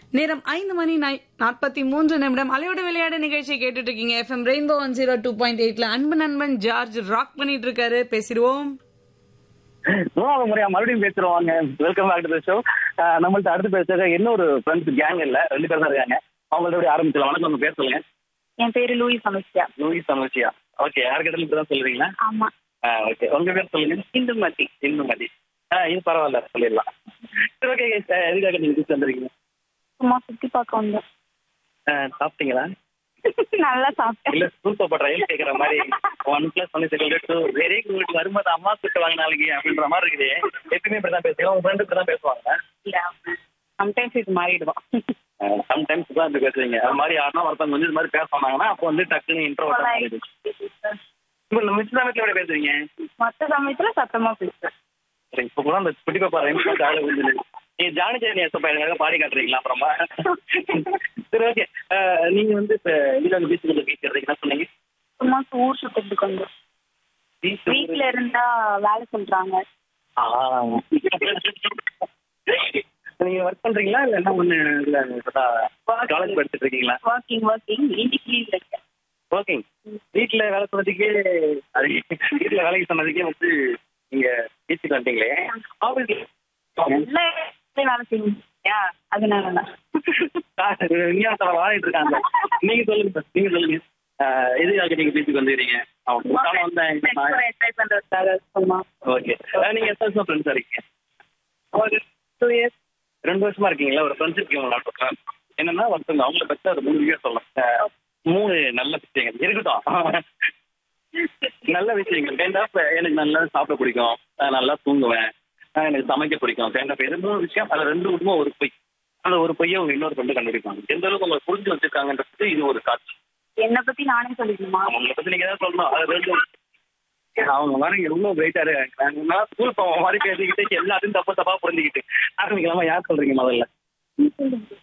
நேரம் ஐந்து மணி நாற்பத்தி மூன்று நிமிடம் அலையோட விளையாட நிகழ்ச்சியை கேட்டுட்டு இருக்கீங்க FM rainbow one zero two point எயிட்ல அன்பு நண்பன் ஜார்ஜ் ராக் பண்ணிட்டு இருக்காரு பேசிடுவோம் மூணாவது முறையா மறுபடியும் பேசுறவாங்க வெல்கம் பேக் டு ஷோ நம்மள்ட்ட அடுத்து பேசுற இன்னொரு ஃப்ரெண்ட்ஸ் கேங் இல்ல ரெண்டு பேர் தான் இருக்காங்க அவங்கள்ட்ட எப்படி ஆரம்பிச்சலாம் வணக்கம் உங்க பேர் சொல்லுங்க என் பேரு லூயிஸ் அமித்ஷா லூயிஸ் சமச்சியா ஓகே யாருக்கிட்ட இப்படி தான் சொல்றீங்களா ஆமா ஓகே உங்க பேர் சொல்லுங்க இந்துமதி இந்துமதி ஆ இது பரவாயில்ல சொல்லிடலாம் சரி ஓகே எதுக்காக நீங்க கூப்பிட்டு வந்திருக்கீங்க சும்மா சுத்தி பார்க்க வந்தோம் ஆ, சாப்பிட்டீங்களா நல்லா சாப்பிட்டேன் இல்ல சூப்பர் ரயில் கேக்குற மாதிரி one plus one second two very good வரும்போது அம்மா கூட்டு வாங்க நாளைக்கு அப்படின்ற மாதிரி இருக்குது எப்பயுமே இப்படிதான் பேசுவாங்க உங்க ஃப்ரெண்டு இப்படிதான் பேசுவாங்க சம்டைம்ஸ் இது மாறிடுவோம் சம்டைம்ஸ் தான் இப்படி பேசுவீங்க அது மாதிரி யாருன்னா ஒருத்தவங்க வந்து இது மாதிரி பேச சொன்னாங்கன்னா அப்போ வந்து டக்குன்னு இன்ட்ரோ இப்போ நம்ம மிஸ் சமயத்தில் எப்படி பேசுவீங்க மத்த சமயத்துல சத்தமா பேசுறேன் சரி இப்போ கூட அந்த குட்டி பாப்பா ரெண்டு ஜாலி வந்து நீங்க ஜானி ஜானி எஸ் பையனுக்காக பாடி காட்டுறீங்களா அப்புறமா சரி ஓகே நீங்க வந்து இப்போ இதுல வந்து பீச்சுக்குள்ள பீச் என்ன சொன்னீங்க சும்மா ஊர் சுத்தத்துக்கு வந்தோம் பீச் வீட்ல இருந்தா வேலை சொல்றாங்க நீங்க ஒர்க் பண்றீங்களா இல்ல என்ன ஒண்ணு இல்ல காலேஜ் படிச்சுட்டு இருக்கீங்களா ஒர்க்கிங் ஒர்க்கிங் இன்னைக்கு லீவ் இருக்கேன் ஓகேங்க வீட்ல வேலை சொன்னதுக்கே அது வீட்ல வேலைக்கு சொன்னதுக்கே வந்து நீங்க பீச்சுக்கு வந்துட்டீங்களே ஆஃபீஸ்ல எல்லா இடத்துலயும் வேலை செய்யணும் இல்லையா? அதனால தான் விஞ்ஞானத்துல வாழிட்டு இருக்காங்க நீங்க சொல்லுங்க சார் நீங்க சொல்லுங்க ஆஹ் எதுக்காக நீங்க பீச்சுக்கு வந்துக்கிறீங்க அவன் வந்தேன் ட்ரை பண்றதுக்காக சும்மா ஓகே நீங்க எத்தனை வருஷம் ஃப்ரெண்ட்ஸா இருக்கீங்க ஒரு டூ இயர்ஸ் ரெண்டு வருஷமா இருக்கீங்களா ஒரு ஃப்ரெண்ட்ஷிப் விளாட்றோம் என்னன்னா ஒருத்தவங்க அவங்கள பத்தி ஒரு மூணு விஷயம் சொல்லலாம் அஹ் மூணு நல்ல விஷயங்கள் இருக்கட்டும் நல்ல விஷயங்கள் கைண்ட் ஆஃப் எனக்கு நல்லா சாப்பிட பிடிக்கும் அஹ் நல்லா தூங்குவேன் அஹ் எனக்கு சமைக்க பிடிக்கும் கைண்ட் ஆஃப் இது மூணு விஷயம் அதுல ரெண்டு விதமும் ஒரு பொய் அந்த ஒரு பொய்யை அவங்க இன்னொரு ஃப்ரெண்டு கண்டுபிடிப்பாங்க எந்த அளவுக்கு அவங்க புரிஞ்சு வச்சிருக்காங்கன்றது இது ஒரு காட்சி என்னை பத்தி நானே சொல்லிக்கணுமா அவங்கள பத்தி நீங்க ஏதாவது சொல்லணும் அது ரெண்டு அவங்க மாதிரி எவ்வளவு பிரைட்டா இருக்காங்க நான் ஸ்கூல் போவோம் மாதிரி பேசிக்கிட்டு எல்லாத்தையும் தப்பு தப்பா புரிஞ்சுக்கிட்டு ஆரம்பிக்கலாமா யார் சொல்றீங்க முதல்ல